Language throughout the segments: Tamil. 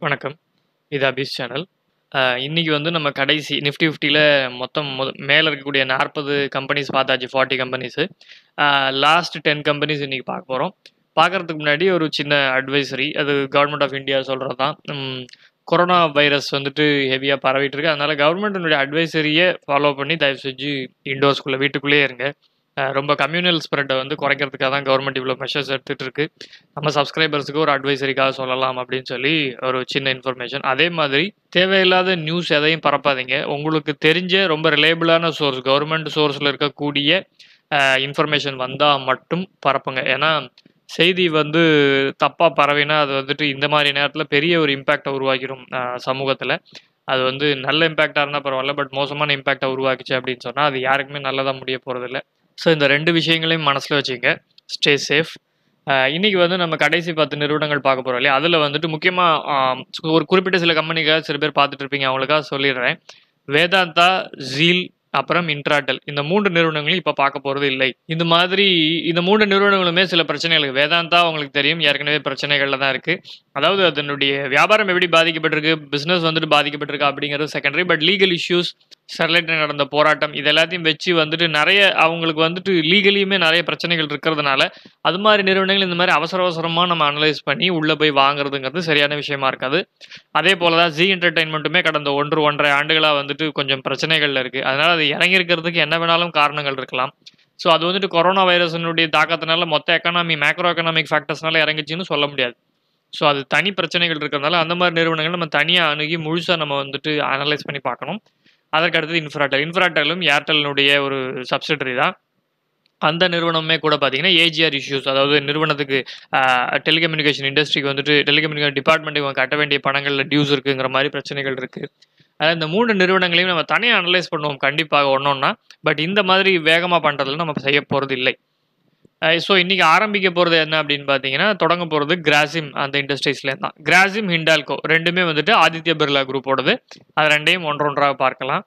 வணக்கம். இது அபீஸ் சேனல். அ இன்னைக்கு வந்து நம்ம கடைசி நிஃப்டி 50ல மொத்தம் மொத மேல இருக்கக்கூடிய 40 கம்பெனிஸ் பார்த்தாச்சு. 40 கம்பெனிஸு. அ லாஸ்ட் 10 கம்பெனிஸ் இன்னைக்கு பார்க்க போறோம். பார்க்கறதுக்கு முன்னாடி ஒரு சின்ன அட்வைசரி. அது கவர்ன்மெண்ட் ஆஃப் இந்தியா சொல்றது தான். ம் கொரோனா வைரஸ் வந்துட்டு ஹெவியா பரவிட்டு இருக்கு. அதனால கவர்ன்மெண்ட்டினுடைய அட்வைசரிய ஃபாலோ பண்ணி தயவு செஞ்சு இன்டோர்ஸ்குள்ள வீட்டுக்குள்ளேயே இருங்க. அ ரொம்ப கம்யூனல் ஸ்ப்ரெட்ட வந்து குறைக்கிறதுக்காக தான் கவர்ன்மெண்ட் இவ்வளோ மெஷர்ஸ் எடுத்துட்டு இருக்கு. நம்ம சப்ஸ்கிரைபர்ஸ்க்கு ஒரு அட்வைசரிக்காக சொல்லலாம் அப்படின்னு சொல்லி ஒரு சின்ன இன்ஃபர்மேஷன். அதே மாதிரி தேவையில்லாத நியூஸ் எதையும் பரப்பாதீங்க. உங்களுக்கு தெரிஞ்ச ரொம்ப ரிலையபிளான சோர்ஸ் கவர்ன்மெண்ட் சோர்ஸ்ல இருக்கக்கூடிய அ இன்ஃபர்மேஷன் வந்தா மட்டும் பரப்புங்க. ஏன்னா செய்தி வந்து தப்பா பரவினா அது வந்துட்டு இந்த மாரி நேரத்தில பெரிய ஒரு இம்பாக்ட்ட உருவாக்கிரும் அ சமூகத்தில. அது வந்து நல்ல இம்பாக்ட்டா இருந்தா பரவால்ல. பட் மோசமான இம்பாக்ட்ட உருவாக்குச்சு அப்படின்னு சொன்னா, அது யாருக்குமே நல்லதா முடிய போறதில்ல. ஸோ இந்த 2 விஷயங்களையும் மனசுல வச்சுக்கங்க. Stay safe. அ இன்னைக்கு வந்து நம்ம கடைசி 10 நிறுவனங்கள் பார்க்க போறோம் இல்லையா? அதில வந்துட்டு முக்கியமா அ ஒரு குறிப்பிட்ட சில கம்பெனிக்காக சில பேர் பார்த்துட்டு இருப்பீங்க. அவங்களுக்காக சொல்லிடுறேன். வேதாந்தா, ஜீல் அப்புறம் இன்ட்ராடெல். இந்த 3 நிறுவனங்களையும் இப்ப பார்க்க போறது இல்லை. இந்த மாதிரி இந்த 3 நிறுவனங்களுமே சில பிரச்சனைகள் இருக்கு. வேதாந்தா உங்களுக்கு தெரியும் ஏற்கனவே பிரச்சனைகள்ல தான் இருக்கு. அதாவது அதனுடைய வியாபாரம் எப்படி பாதிக்கப்பட்டிருக்கு, பிசினஸ் வந்துட்டு பாதிக்கப்பட்டிருக்கா அப்படிங்கிறது செகண்டரி. பட் லீகல் இஷ்யூஸ், ஸ்டெர்லைட்ல நடந்த போராட்டம் இது எல்லாத்தையும் வச்சு வந்துட்டு நெறைய அவங்களுக்கு வந்துட்டு லீகலியுமே நெறைய பிரச்சனைகள் இருக்கிறதுனால, அது மாரி நிறுவனங்கள் இந்த மாரி அவசர அவசரமா நம்ம அனலைஸ் பண்ணி உள்ள போய் வாங்குறதுங்கிறது சரியான விஷயமா இருக்காது. அதே போல தான் ஜீ என்டர்டெயின்மென்ட்டுமே கடந்த 1, 1 1/2 ஆண்டுகளா வந்துட்டு கொஞ்சம் பிரச்சனைகள்ல இருக்கு. அதனால அது இறங்கி இருக்கிறதுக்கு என்ன வேணாலும் காரணங்கள் இருக்கலாம். ஸோ அது வந்துட்டு கொரோனா வைரஸினுடைய தாக்கத்தினால மொத்த எக்கானமி மேக்ரோ எக்கனாமிக் ஃபேக்டர்ஸ்னால இறங்குச்சுன்னு சொல்ல முடியாது. ஸோ அது தனி பிரச்சனைகள் இருக்கிறதுனால அந்த மாரி நிறுவனங்கள் நம்ம தனியா அணுகி முழுசா நம்ம வந்துட்டு அனலைஸ் பண்ணி பார்க்கணும். அதற்கு அடுத்தது இன்ஃப்ராடெல். இன்ஃப்ராடெலும் ஏர்டெல்னுடைய ஒரு சப்சிடரி தான். அந்த நிறுவனமுமே கூட பார்த்தீங்கன்னா, ஏஜிஆர் இஷ்யூஸ் அதாவது நிறுவனத்துக்கு அ டெலிகம்யூனிகேஷன் இண்டஸ்ட்ரிக்கு வந்துட்டு டெலிகம்யூனிகேஷன் டிபார்ட்மெண்ட்டுக்கு இவங்க கட்ட வேண்டிய பணங்கள்ல டியூஸ் இருக்குங்கிற மாரி பிரச்சனைகள் இருக்கு. அதாவது இந்த 3 நிறுவனங்களையும் நம்ம தனியா அனலைஸ் பண்ணுவோம் கண்டிப்பாக ஒண்ணொண்ணா. பட் இந்த மாதிரி வேகமா பண்றதுல நம்ம செய்ய போறது இல்லை. அ ஸோ இன்னைக்கு ஆரம்பிக்க போறது என்ன அப்படின்னு பார்த்தீங்கன்னா, தொடங்க போறது கிராசிம் அந்த இண்டஸ்ட்ரீஸ்லேருந்து தான். கிராசிம், ஹிண்டால்கோ 2மே வந்துட்டு ஆதித்ய பிர்லா குரூப்போடது. அது 2யும் ஒன்றொன்றாக பார்க்கலாம்.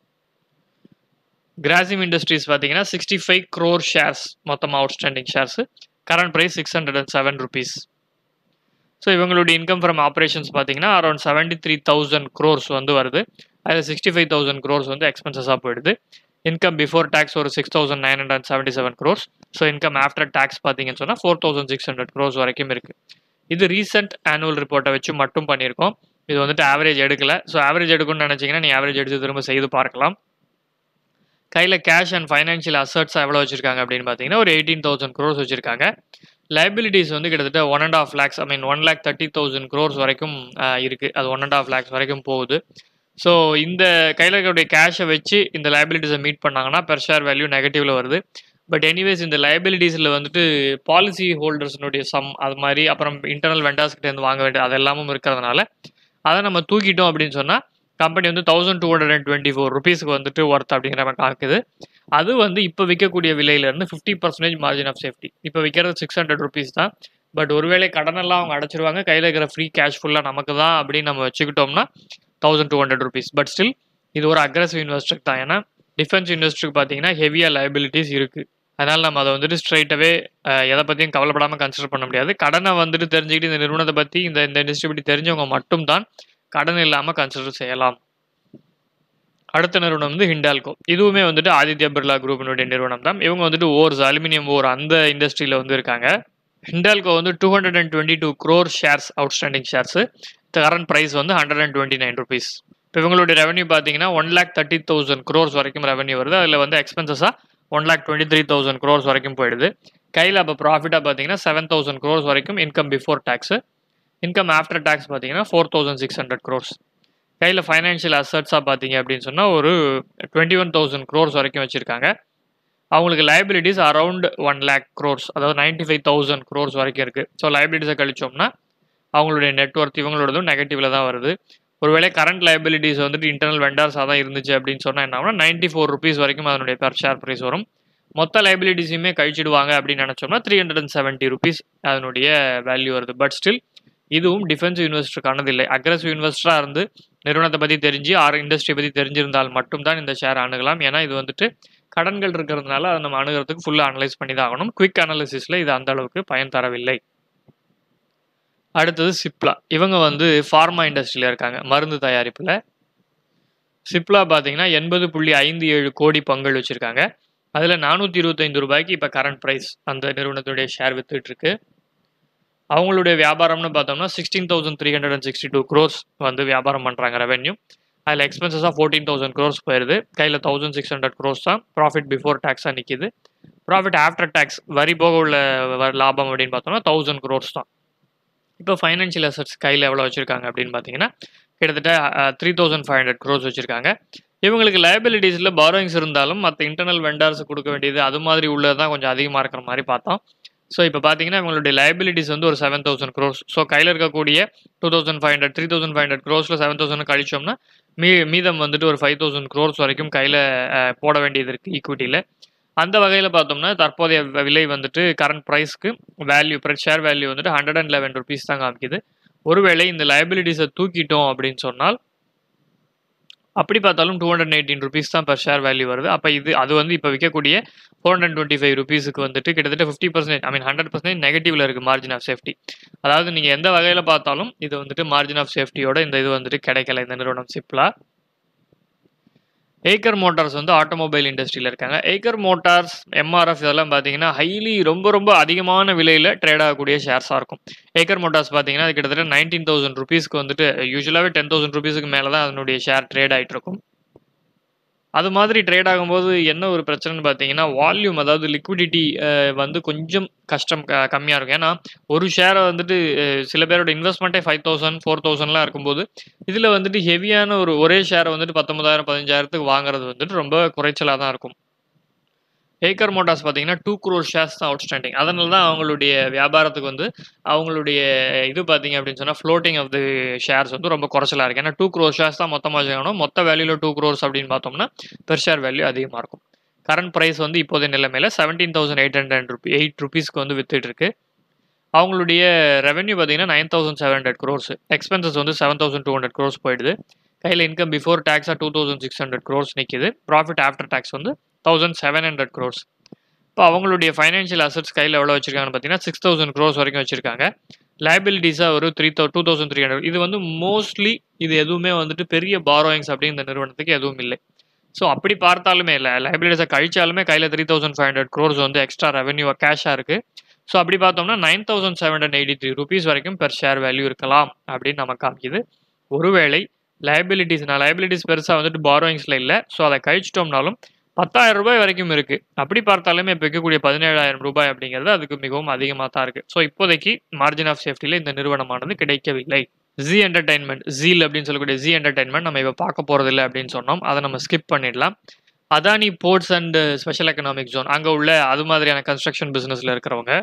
கிராசிம் இண்டஸ்ட்ரீஸ் பார்த்தீங்கன்னா, 65 crore ஷேர்ஸ் மொத்தமா outstanding shares. Current price ₹607. So இவங்களுடைய இன்கம் ஃப்ரம் ஆப்பரேஷன்ஸ் பார்த்தீங்கன்னா, அரவுண்ட் 73,000 crores வந்து வருது. அதுல 65,000 crores வந்து எக்ஸ்பென்சஸா போயிடுது. இன்கம் பிஃபோர் டாக்ஸ் ஒரு 6,977 crores. So income after tax பார்த்தீங்கன்னு சொன்னா 4,600 crores வரைக்கும் இருக்கு. இது ரீசென்ட் ஆனுவல் ரிப்போர்ட்ட வச்சு மட்டும் பண்ணியிருக்கோம். இது வந்துட்டு ஆவரேஜ் எடுக்கல. ஸோ ஆவரேஜ் எடுக்கணும்னு நினைச்சீங்கன்னா, நீங்க ஆவரேஜ் எடுத்து திரும்ப செய்து பார்க்கலாம். கையில கேஷ் அண்ட் ஃபைனான்ஷியல் அசெட்ஸ் எவ்வளோ வச்சிருக்காங்க அப்படின்னு பார்த்தீங்கன்னா, ஒரு 18,000 crores வச்சிருக்காங்க. லைபிலிட்டீஸ் வந்து கிட்டத்தட்ட 1 1/2 லேக்ஸ் ஐ மீன் 1,30,000 crores வரைக்கும் அ இருக்கு. அது 1 1/2 லேக்ஸ் வரைக்கும் போகுது. ஸோ இந்த கையில இருக்கக்கூடிய கேஷ வச்சு இந்த லைபிலிட்டீஸ மீட் பண்ணாங்கன்னா, பெர் ஷேர் வேல்யூ நெகட்டிவ்ல வருது. பட் எனிவேஸ் இந்த லைபிலிட்டீஸ்ல வந்துட்டு பாலிசி ஹோல்டர்ஸ்னுடைய சம் அது மாரி அப்புறம் இன்டர்னல் வெண்டார்ஸ் கிட்ட இருந்து வாங்க வேண்டிய அது எல்லாமும் இருக்கிறதுனால, அத நம்ம தூக்கிட்டோம் அப்படின்னு சொன்னா, கம்பெனி வந்து ₹1,224க்கு வந்துட்டு ஒர்த் அப்படிங்கிற மாரி காமிக்குது. அது வந்து இப்ப விக்கக்கூடிய விலையில இருந்து 50% மார்ஜின் ஆஃப் சேஃப்டி. இப்ப விக்கிறது ₹600 தான். பட் ஒருவேளை கடனெல்லாம் அவங்க அடைச்சுருவாங்க. கையில இருக்கிற ஃப்ரீ கேஷ் ஃபுல்லா நமக்கு தான் அப்படின்னு நம்ம வச்சுக்கிட்டோம்னா, ₹1,200 பட் ஸ்டில் இது ஒரு அக்ரெசிவ் இன்வெஸ்டருக்கு தான். ஏன்னா டிஃபென்ஸ் இண்டஸ்ட்ரிக்கு பார்த்தீங்கன்னா, ஹெவியா லைபிலிட்டீஸ் இருக்கு. அதனால நம்ம அத வந்துட்டு ஸ்ட்ரெய்ட்டாவே அ எத பத்தியும் கவலைப்படாம கன்சிடர் பண்ண முடியாது. கடன வந்துட்டு தெரிஞ்சுக்கிட்டு இந்த நிறுவனத்த பத்தி இந்த இந்த இண்டஸ்ட்ரி பத்தி தெரிஞ்சவங்க மட்டும் தான் கடன் இல்லாம கன்சிடர் செய்யலாம். அடுத்த நிறுவனம் வந்து ஹிண்டால்கோ. இதுவுமே வந்துட்டு ஆதித்ய பிர்லா குரூப்பினுடைய நிறுவனம் தான். இவங்க வந்துட்டு ஓர்ஸ் அலுமினியம் ஓர் அந்த இண்டஸ்ட்ரியில வந்து இருக்காங்க. ஹிண்டால்கோ வந்து 222 crore shares outstanding shares. Current price வந்து ₹129. இப்ப இவங்களுடைய ரெவென்யூ பார்த்தீங்கன்னா, 1,30,000 crores வரைக்கும் ரெவென்யூ வருது. அதுல வந்து எக்ஸ்பென்சஸா 1,23,000 crores வரைக்கும் போயிடுது. கையில அப்ப ப்ராஃபிட்டா பார்த்தீங்கன்னா, 7,000 crores வரைக்கும் income before tax. Income after tax பார்த்தீங்கன்னா, 4,600 crores. கையில ஃபைனான்ஷியல் அசெட்ஸா பார்த்தீங்க அப்படின்னு சொன்னா, ஒரு 21,000 crores வரைக்கும் வச்சிருக்காங்க. அவங்களுக்கு லைபிலிட்டீஸ் அரவுண்ட் 1,00,000 crores அதாவது 95,000 crores வரைக்கும் இருக்கு. ஸோ லைபிலிட்டீஸ கழிச்சோம்னா, அவங்களுடைய நெட் ஒர்த் இவங்களோடதும் நெகட்டிவ்ல தான் வருது. ஒருவேளை கரண்ட் லைபிலிட்டீஸ் வந்துட்டு இன்டர்னல் வெண்டார்ஸா தான் இருந்துச்சு அப்படின்னு சொன்னா என்ன ஆகும்னா, ₹94 வரைக்கும் அதனுடைய பெர் ஷேர் பிரைஸ் வரும். மொத்த லைபிலிட்டீஸையுமே கழிச்சிடுவாங்க அப்படின்னு நினைச்சோம்னா, ₹370 அதனுடைய வேல்யூ வருது. பட் ஸ்டில் இதுவும் டிஃபென்சிவ் இன்வெஸ்டருக்கானது இல்லை. அக்ரெசிவ் இன்வெஸ்டரா இருந்து நிறுவனத்த பத்தி தெரிஞ்சு, ஆர் இண்டஸ்ட்ரிய பத்தி தெரிஞ்சிருந்தால் மட்டும் தான் இந்த ஷேர அணுகலாம். ஏன்னா இது வந்துட்டு கடன்கள் இருக்கிறதுனால அத நம்ம அணுகுறதுக்கு ஃபுல்லா அனலைஸ் பண்ணி தான் ஆகணும். குயிக் அனாலிசிஸ்ல இது அந்த அளவுக்கு பயன் தரவில்லை. அடுத்தது சிப்லா இவங்க வந்து ஃபார்மா இண்டஸ்ட்ரியில் இருக்காங்க மருந்து தயாரிப்பில் சிப்லா பார்த்தீங்கன்னா எண்பது புள்ளி ஐந்து ஏழு கோடி பங்குகள் வச்சுருக்காங்க அதில் நானூற்றி இருபத்தைந்து ரூபாய்க்கு இப்போ கரண்ட் ப்ரைஸ் அந்த நிறுவனத்துடைய ஷேர் வித்துட்டு இருக்கு அவங்களுடைய வியாபாரம்னு பார்த்தோம்னா sixteen thousand three hundred and sixty two crores வந்து வியாபாரம் பண்ணுறாங்க ரெவென்யூ அதில் எக்ஸ்பென்சஸாக ஃபோர்டீன் தௌசண்ட் க்ரோர்ஸ் போயிருது கையில் தௌசண்ட் சிக்ஸ் ஹண்ட்ரட் க்ரோர்ஸ் தான் ப்ராஃபிட் பிஃபோர் டேக்ஸாக நிற்கிது ப்ராஃபிட் ஆஃப்டர் டேக்ஸ் வரி போக உள்ள வ- லாபம் அப்படின்னு பார்த்தோம்னா தௌசண்ட் க்ரோர்ஸ் தான் இப்போ ஃபைனான்ஷியல் அசட்ஸ் கையில் எவ்வளோ வச்சுருக்காங்க அப்படின்னு பார்த்தீங்கன்னா கிட்டத்தட்ட three thousand five hundred crores வச்சுருக்காங்க இவங்களுக்கு லைபிலிட்டிஸில் பாரோயிங்ஸ் இருந்தாலும் மற்ற இன்டர்னல் வெண்டார்ஸ் கொடுக்க வேண்டியது அது மாதிரி உள்ளது தான் கொஞ்சம் அதிகமாக இருக்கிற மாதிரி பார்த்தோம் ஸோ இப்போ பார்த்தீங்கன்னா இவங்களுடைய லைபிலிட்டிஸ் வந்து ஒரு செவன் தௌசண்ட் க்ரோர்ஸ் ஸோ கையில் இருக்கக்கூடிய two thousand five hundred three thousand five hundred க்ரோஸில் செவன் தௌசண்ட் கழிச்சோம்னா மீ மீதம் வந்துட்டு ஒரு ஃபைவ் தௌசண்ட் க்ரோர்ஸ் வரைக்கும் கையில் போட வேண்டியது இருக்குது ஈக்விட்டியில் அந்த வகையில் பார்த்தோம்னா தற்போதைய வ- விலை வந்துட்டு கரண்ட் ப்ரைஸ்க்கு வேல்யூ ஷேர் வேல்யூ வந்துட்டு ஹண்ட்ரட் அண்ட் லெவன் ருபீஸ் தான் காமிக்குது ஒருவேளை இந்த லைபிலிட்டிஸை தூக்கிட்டோம் அப்படின்னு சொன்னால் அப்படி பார்த்தாலும் டூ ஹண்ட்ரட் எயிட்டீன் ருபீஸ் தான் per ஷேர் வேல்யூ வருது அப்போ இது அது வந்து இப்போ விற்கக்கூடிய ஃபோர் ஹண்ட்ரட் டுவெண்ட்டி ஃபைவ் ருபீஸுக்கு வந்துட்டு கிட்டத்தட்ட fifty percentage I mean hundred percentage நெகட்டிவ்ல இருக்குது மார்ஜின் ஆஃப் சேஃப்டி அதாவது நீங்கள் எந்த வகையில் பார்த்தாலும் இது வந்துட்டு மார்ஜின் ஆஃப் சேஃப்டியோட இந்த இது வந்துட்டு கிடைக்கல இந்த நிறுவனம் சிப்லா ஏக்கர் மோட்டார்ஸ் வந்து ஆட்டோமொபைல் இண்டஸ்ட்ரியில் இருக்காங்க ஏக்கர் மோட்டார்ஸ் எம்ஆர்எஃப் இதெல்லாம் பார்த்தீங்கன்னா ஹைலி ரொம்ப ரொம்ப அதிகமான விலையில் ட்ரேட் ஆகக்கூடிய ஷேர்ஸாக இருக்கும் ஏக்கர் மோட்டார்ஸ் பார்த்தீங்கன்னா அது கிட்டத்தட்ட நைன்டீன் தௌசண்ட் ருபீஸ்க்கு வந்துட்டு யூஸ்வலாகவே டென் தௌசண்ட் ருபீஸுக்கு மேலே தான் அதனுடைய ஷேர் ட்ரேட் ஆகிட்டு இருக்கும் அது மாதிரி ட்ரேட் ஆகும்போது என்ன ஒரு பிரச்சனைன்னு பார்த்தீங்கன்னா வால்யூம் அதாவது லிக்விடிட்டி வந்து கொஞ்சம் கஷ்டம் க- கம்மியாக இருக்கும் ஏன்னா ஒரு ஷேரை வந்துட்டு அஹ், சில பேரோட இன்வெஸ்ட்மெண்ட்டே ஃபைவ் தௌசண்ட் ஃபோர் தௌசண்ட்லாம் இருக்கும்போது இதில் வந்துட்டு ஹெவியான ஒரு ஒரே ஷேரை வந்துட்டு பத்தொன்பதாயிரம் பதினஞ்சாயிரத்துக்கு வாங்குறது வந்துட்டு ரொம்ப குறைச்சலாக தான் இருக்கும் ஏக்கர் மோட்டார்ஸ் பார்த்தீங்கன்னா டூ க்ரோர் ஷேர்ஸ் தான் அவுட்ஸ்டாண்டிங் அதனால தான் அவங்களுடைய வியாபாரத்துக்கு வந்து அவங்களுடைய இது பார்த்தீங்க அப்படின்னு சொன்னால் ஃப்ளோட்டிங் ஆஃப் தி ஷேர்ஸ் வந்து ரொம்ப குறைச்சலாக இருக்குது ஏன்னா டூ க்ரோர் ஷேர்ஸ் தான் மொத்தமாக வச்சுக்கணும் மொத்த வேல்யூவில் டூ க்ரோர்ஸ் அப்படின்னு பார்த்தோம்னா பெர் ஷேர் வேல்யூ அதிகமாக இருக்கும் கரண்ட் ப்ரைஸ் வந்து இப்போதைய நிலைமையில் seventeen thousand eight hundred rupee eight ருபீஸ்க்கு வந்து வித்துட்டு இருக்கு அவங்களுடைய ரெவென்யூ பார்த்தீங்கன்னா nine thousand seven hundred crores expenses வந்து seven thousand two hundred crores போயிடுது கையில் இன்கம் பிஃபோர் டேக்ஸாக two thousand six hundred crores நிற்கிது ப்ராஃபிட் ஆஃப்டர் டேக்ஸ் வந்து தௌசண்ட் செவன் ஹண்ட்ரட் க்ரோர்ஸ் இப்போ அவங்களுடைய ஃபைனான்ஷியல் அசட்ஸ் கையில் எவ்வளோ வச்சிருக்காங்கன்னு பார்த்தீங்கன்னா சிக்ஸ் தௌசண்ட் க்ரோர்ஸ் வரைக்கும் வச்சிருக்காங்க லைபிலிட்டிஸாக ஒரு three thou two thousand three hundred இது வந்து மோஸ்ட்லி இது எதுவுமே வந்துட்டு பெரிய பாரோயிங்ஸ் அப்படின்னு இந்த நிறுவனத்துக்கு எதுவும் இல்லை ஸோ அப்படி பார்த்தாலுமே இல்லை லைபிலிட்டிஸை கழிச்சாலுமே கையில் three thousand five hundred crores வந்து எக்ஸ்ட்ரா ரெவன்யூ கேஷாக இருக்குது ஸோ அப்படி பார்த்தோம்னா nine thousand seven hundred eighty three rupees வரைக்கும் பெர் ஷேர் வேல்யூ இருக்கலாம் அப்படின்னு நமக்கு காமிக்குது ஒருவேளை லைபிலிட்டிஸ் நான் லைபிலிட்டிஸ் பெருசாக வந்துட்டு பாரோயிங்ஸில் இல்லை ஸோ அதை கழிச்சிட்டோம்னாலும் பத்தாயிரம் ரூபாய் வரைக்கும் இருக்குது அப்படி பார்த்தாலுமே இப்போ விற்கக்கூடிய பதினேழாயிரம் ரூபாய் அப்படிங்கிறது அதுக்கு மிகவும் அதிகமாக தான் இருக்குது ஸோ இப்போதைக்கு மார்ஜின் ஆஃப் சேஃப்டியில் இந்த நிறுவனமானது கிடைக்கவில்லை ஜி என்டர்டைன்மெண்ட் ஜீல் அப்படின்னு சொல்லக்கூடிய ஜி என்டர்டைன்மெண்ட் நம்ம இப்போ பார்க்க போகிறதில்ல அப்படின்னு சொன்னோம் அதை நம்ம ஸ்கிப் பண்ணிடலாம் Adani ports and special economic zone அங்கே உள்ள அது மாதிரியான கன்ஸ்ட்ரக்ஷன் பிஸ்னஸில் இருக்கிறவங்க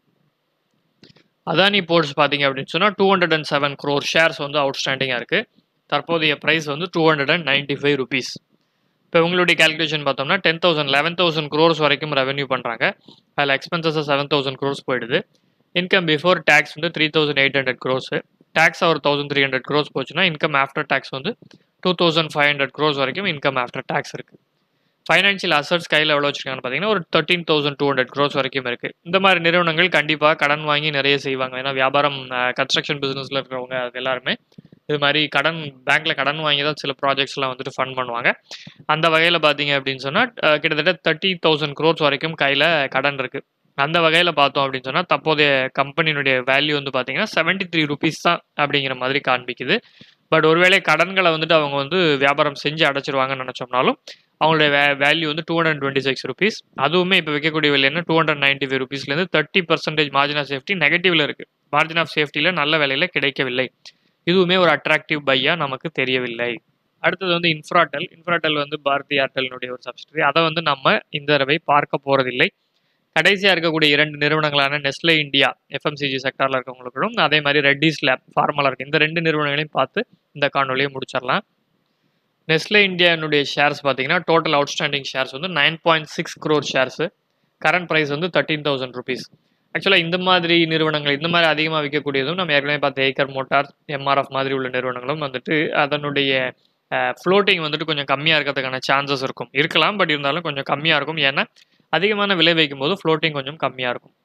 அதானி போர்ட்ஸ் பார்த்தீங்க அப்படின்னு சொன்னால் two hundred and seven crore shares வந்து அவுட்ஸ்டாண்டிங்காக இருக்குது தற்போதைய ப்ரைஸ் வந்து two hundred and ninety five rupees இப்போ உங்களுடைய கேல்குலேஷன் பார்த்தோம்னா ten thousand eleven thousand crores வரைக்கும் ரெவென்யூ பண்ணுறாங்க அதில் எக்ஸ்பென்சஸ் செவன் தௌசண்ட் க்ரோர்ஸ் போயிடுது இன்கம் பிஃபோர் டேக்ஸ் வந்து three thousand eight hundred crores tax ஒரு தௌசண்ட் த்ரீ ஹண்ட்ரட் க்ரோஸ் போச்சுன்னா இன்கம் ஆஃப்டர் டேக்ஸ் வந்து two thousand five hundred crores வரைக்கும் இன்கம் ஆஃப்டர் டேக்ஸ் இருக்குது ஃபைனான்ஷியல் அசட்ஸ் கையில் எவ்வளோ வச்சிருக்காங்கன்னு பார்த்தீங்கன்னா ஒரு thirteen thousand two hundred crores வரைக்கும் இருக்குது இந்த மாதிரி நிறுவனங்கள் கண்டிப்பாக கடன் வாங்கி நிறைய செய்வாங்க ஏன்னா வியாபாரம் கன்ஸ்ட்ரக்ஷன் பிஸ்னஸில் இருக்கிறவங்க அது எல்லாருமே இது மாதிரி கடன் பேங்க்கில் கடன் வாங்கி தான் சில ப்ராஜெக்ட்ஸ்லாம் வந்துட்டு ஃபண்ட் பண்ணுவாங்க அந்த வகையில் பார்த்தீங்க அப்படின்னு சொன்னால் கிட்டத்தட்ட தேர்ட்டி தௌசண்ட் க்ரோர்ஸ் வரைக்கும் கையில் கடன் இருக்குது அந்த வகையில் பார்த்தோம் அப்படின்னு சொன்னால் தற்போதைய கம்பெனியினுடைய வேல்யூ வந்து பார்த்தீங்கன்னா செவன்ட்டி த்ரீ ருபீஸ் தான் அப்படிங்கிற மாதிரி காண்பிக்குது பட் ஒருவேளை கடன்களை வந்துட்டு அவங்க வந்து வியாபாரம் செஞ்சு அடைச்சிருவாங்கன்னு நினச்சோம்னாலும் அவங்களுடைய வே வேல்யூ வந்து two hundred twenty six rupees அதுவுமே இப்போ விற்கக்கூடிய விலை என்ன டூ ஹண்ட்ரட் நைன்டி ஃபைவ் ருபீஸ்லேருந்து thirty percentage margin of safety நெகட்டிவ்ல இருக்குது மார்ஜின் ஆஃப் சேஃப்டியில் நல்ல விலையில் கிடைக்கவில்லை இதுவுமே ஒரு அட்ராக்டிவ் பையாக நமக்கு தெரியவில்லை அடுத்தது வந்து இன்ஃப்ராடெல் இன்ஃப்ராடெல் வந்து பாரதி ஏர்டெல்னுடைய ஒரு சப்சிடரி அதை வந்து நம்ம இந்த தடவை பார்க்க போகிறதில்லை கடைசியாக இருக்கக்கூடிய இரண்டு நிறுவனங்களான நெஸ்லே இந்தியா எஃப்எம்சிஜி செக்டாரில் இருக்கவங்களுக்கும் அதே மாதிரி ரெட்டிஸ் லேப் ஃபார்மலாக இருக்குது இந்த ரெண்டு நிறுவனங்களையும் பார்த்து இந்த காணொலியை முடிச்சிடலாம் நெஸ்லே இந்தியானுடைய ஷேர்ஸ் பார்த்தீங்கன்னா டோட்டல் அவுட்ஸ்டாண்டிங் ஷேர்ஸ் வந்து nine point six crore shares current price வந்து தேர்ட்டீன் தௌசண்ட் ருபீஸ் ஆக்சுவலாக இந்த மாதிரி நிறுவனங்கள் இந்த மாதிரி அதிகமாக விற்கக்கூடியதும் நம்ம ஏற்கனவே பார்த்த ஏக்கர் மோட்டார்ஸ் எம்ஆர்எஃப் மாதிரி உள்ள நிறுவனங்களும் வந்துட்டு அதனுடைய ஃப்ளோட்டிங் வந்துட்டு கொஞ்சம் கம்மியாக இருக்கிறதுக்கான சான்சஸ் இருக்கும் இருக்கலாம் பட் இருந்தாலும் கொஞ்சம் கம்மியாக இருக்கும் ஏன்னா அதிகமான விலை வைக்கும்போது ஃப்ளோட்டிங் கொஞ்சம் கம்மியாக இருக்கும்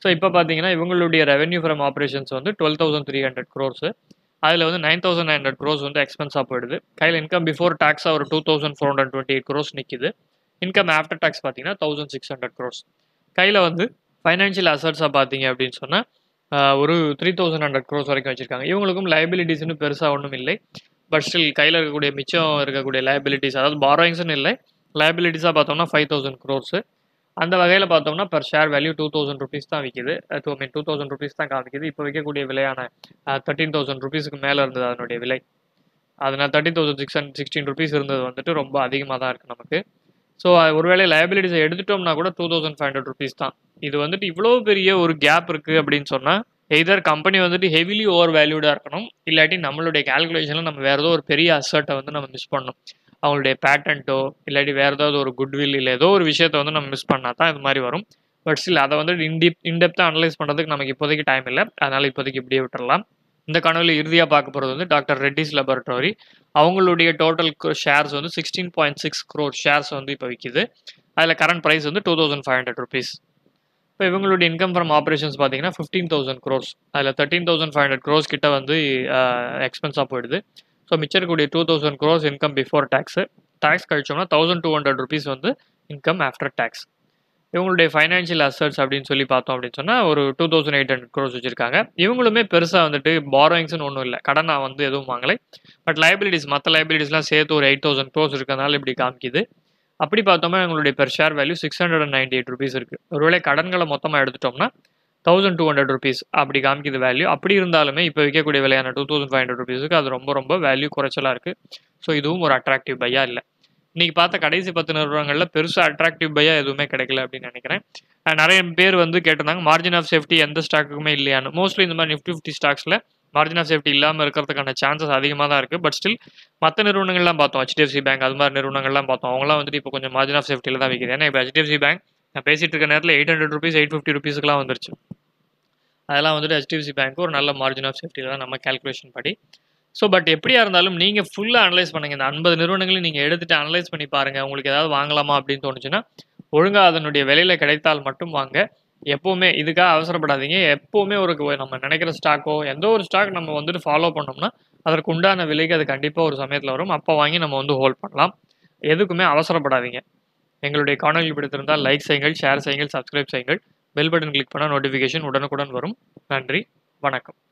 ஸோ இப்போ பார்த்தீங்கன்னா இவங்களுடைய ரெவென்யூ ஃப்ரம் ஆப்ரேஷன்ஸ் வந்து twelve thousand three hundred crores அதில் வந்து nine thousand nine hundred crores வந்து எக்ஸ்பென்ஸாக போயிடுது கையில் இன்கம் பிஃபோர் டேக்ஸாக ஒரு two thousand four hundred twenty eight crores நிற்கிது இன்கம் ஆஃப்டர் டேக்ஸ் பார்த்தீங்கன்னா தௌசண்ட் சிக்ஸ் ஹண்ட்ரட் க்ரோஸ் கையில் வந்து ஃபைனான்ஷியல் அசட்ஸாக பார்த்தீங்க அப்படின்னு சொன்னால் ஒரு த்ரீ தௌசண்ட் ஹண்ட்ரட் க்ரோஸ் வரைக்கும் வச்சுருக்காங்க இவங்களுக்கும் லைபிலிட்டிஸ்னு பெருசாக ஒன்றும் இல்லை பட் ஸ்டில் கையில் இருக்கக்கூடிய மிச்சம் இருக்கக்கூடிய லைபிலிட்டிஸ் அதாவது பாரோயிங்ஸ்னு இல்லை லைபிலிட்டிஸாக பார்த்தோம்னா ஃபைவ் தௌசண்ட் க்ரோர்ஸு அந்த வகையில் பார்த்தோம்னா per share value two thousand rupees தான் விற்கிது to mean two thousand rupees தான் காமிக்குது இப்போ விற்கக்கூடிய விலையான தேர்ட்டீன் தௌசண்ட் ருபீஸுக்கு மேலே இருந்தது அதனுடைய விலை அதனால் thirty thousand six hundred sixteen rupees இருந்தது வந்துட்டு ரொம்ப அதிகமாக தான் இருக்குது நமக்கு ஸோ ஒருவேளை லைபிலிட்டிஸை எடுத்துட்டோம்னா கூட two thousand five hundred rupees தான் இது வந்துட்டு இவ்வளோ பெரிய ஒரு கேப் இருக்குது அப்படின்னு சொன்னால் எய்தர் கம்பெனி வந்துட்டு ஹெவிலி ஓவர் வேல்யூடாக இருக்கணும் இல்லாட்டி நம்மளுடைய கேல்குலேஷனில் நம்ம வேறு ஏதோ ஒரு பெரிய அசர்ட்டை வந்து நம்ம மிஸ் பண்ணணும் அவங்களுடைய பேட்டன்ட்டோ இல்லாட்டி வேறு ஏதாவது ஒரு குட்வில் இல்லை ஏதோ ஒரு விஷயத்தை வந்து நம்ம மிஸ் பண்ணால் தான் இது மாதிரி வரும் பட் ஸ்டில் அதை வந்து இன்டிப் இன்டெப்த்தாக அனலைஸ் பண்ணுறதுக்கு நமக்கு இப்போதைக்கு டைம் இல்லை அதனால் இப்போதைக்கு இப்படியே விட்டுறலாம் இந்த கனவில் இறுதியாக பார்க்க போகிறது வந்து டாக்டர் ரெட்டிஸ் லெபரட்டரி அவங்களுடைய டோட்டல் ஷேர்ஸ் வந்து sixteen point six crore shares வந்து இப்போ விற்கிது அதில் கரண்ட் ப்ரைஸ் வந்து two thousand five hundred rupees இப்போ இவங்களுடைய இன்கம் ஃப்ரம் ஆப்ரேஷன்ஸ் பார்த்தீங்கன்னா ஃபிஃப்டீன் தௌசண்ட் க்ரோர்ஸ் அதில் thirteen thousand five hundred crores கிட்ட வந்து எக்ஸ்பென்ஸாக போயிடுது ஸோ மிச்சம் இருக்கக்கூடிய two thousand crores income before tax tax கழிச்சோம்னா தௌசண்ட் டூ ஹண்ட்ரட் ருபீஸ் வந்து இன்கம் ஆஃப்டர் டேக்ஸ் இவங்களுடைய ஃபைனான்ஷியல் அசட்ஸ் அப்படின்னு சொல்லி பார்த்தோம் அப்படின்னு சொன்னால் ஒரு two thousand eight hundred crores வச்சிருக்காங்க இவங்களுமே பெருசாக வந்துட்டு பாரோயிங்ஸ்னு ஒன்றும் இல்லை கடனை வந்து எதுவும் வாங்கலை பட் லைபிலிட்டிஸ் மற்ற லைபிலிட்டிஸ்லாம் சேர்த்து ஒரு எயிட் தௌசண்ட் க்ரோஸ் இருக்கிறதுனால இப்படி காமிக்குது அப்படி பார்த்தோம்னா எங்களுடைய per share value six hundred and ninety eight rupees இருக்குது ஒருவேளை கடன்களை மொத்தமாக எடுத்துட்டோம்னா தௌசண்ட் டூ ஹண்ட்ரட் ருபீஸ் அப்படி காமிக்குது வேல்யூ அப்படி இருந்தாலுமே இப்போ விற்கக்கூடிய விலையான டூ தௌசண்ட் ஃபைவ் ஹண்ட்ரட் ருபீஸுக்கு அது ரொம்ப ரொம்ப வேல்யூ குறைச்சலாக இருக்குது ஸோ இதுவும் ஒரு அட்ராக்டிவ் பையாக இல்லை இன்றைக்கி பார்த்த கடைசி பத்து நிறுவனங்களில் பெருசாக அட்ராக்டிவ் பையாக எதுவுமே கிடைக்கல அப்படின்னு நினைக்கிறேன் நிறைய பேர் வந்து கேட்டிருந்தாங்க மார்ஜின் ஆஃப் சேஃப்டி எந்த ஸ்டாக்குக்குமே இல்லையான்னு மோஸ்ட்லி இந்த மாதிரி நிஃப்டி ஃபிஃப்டி ஸ்டாக்ஸில் மார்ஜின் ஆஃப் சேஃப்டி இல்லாமல் இருக்கிறதுக்கான சான்சஸ் அதிகமாக தான் இருக்குது பட் ஸ்டில் மற்ற நிறுவனங்கள்லாம் பார்த்தோம் ஹெச்டிஎஃப்சி பேங்க் அது மாதிரி நிறுவனங்கள்லாம் பார்த்தோம் அவங்களாம் வந்துட்டு இப்போ கொஞ்சம் மார்ஜின் ஆஃப் சேஃப்டியில் தான் விற்கிது ஏன்னா இப்போ ஹெச்டிஎஃப்சி பேங்க் நான் பேசிகிட்டு இருக்க நேரத்தில் eight hundred rupees eight fifty ருபீஸ்க்குலாம் வந்துருச்சு அதெல்லாம் வந்துட்டு ஹெச்டிஎஃப்சி பேங்க் ஒரு நல்ல மார்ஜின் ஆஃப் சேஃப்டியில் தான் நம்ம கேல்குலேஷன் படி ஸோ பட் எப்படியா இருந்தாலும் நீங்கள் ஃபுல்லாக அனலைஸ் பண்ணுங்கள் இந்த ஐம்பது நிறுவனங்களையும் நீங்கள் எடுத்துகிட்டு அனலைஸ் பண்ணி பாருங்கள் உங்களுக்கு ஏதாவது வாங்கலாமா அப்படின்னு தோணுச்சுன்னா ஒழுங்காக அதனுடைய விலையில் கிடைத்தால் மட்டும் வாங்க எப்போவுமே இதுக்காக அவசரப்படாதீங்க எப்போவுமே ஒரு நம்ம நினைக்கிற ஸ்டாக்கோ எந்த ஒரு ஸ்டாக் நம்ம வந்துட்டு ஃபாலோ பண்ணோம்னா அதற்கு உண்டான விலைக்கு அது கண்டிப்பாக ஒரு சமயத்தில் வரும் அப்போ வாங்கி நம்ம வந்து ஹோல்ட் பண்ணலாம் எதுக்குமே அவசரப்படாதீங்க எங்களுடைய காணொலி பிடித்திருந்தால் லைக் செய்யுங்கள் ஷேர் செய்யுங்கள் சப்ஸ்கிரைப் செய்யுங்கள் பெல் பட்டன் கிளிக் பண்ணால் நோட்டிஃபிகேஷன் உடனுக்குடன் வரும் நன்றி வணக்கம்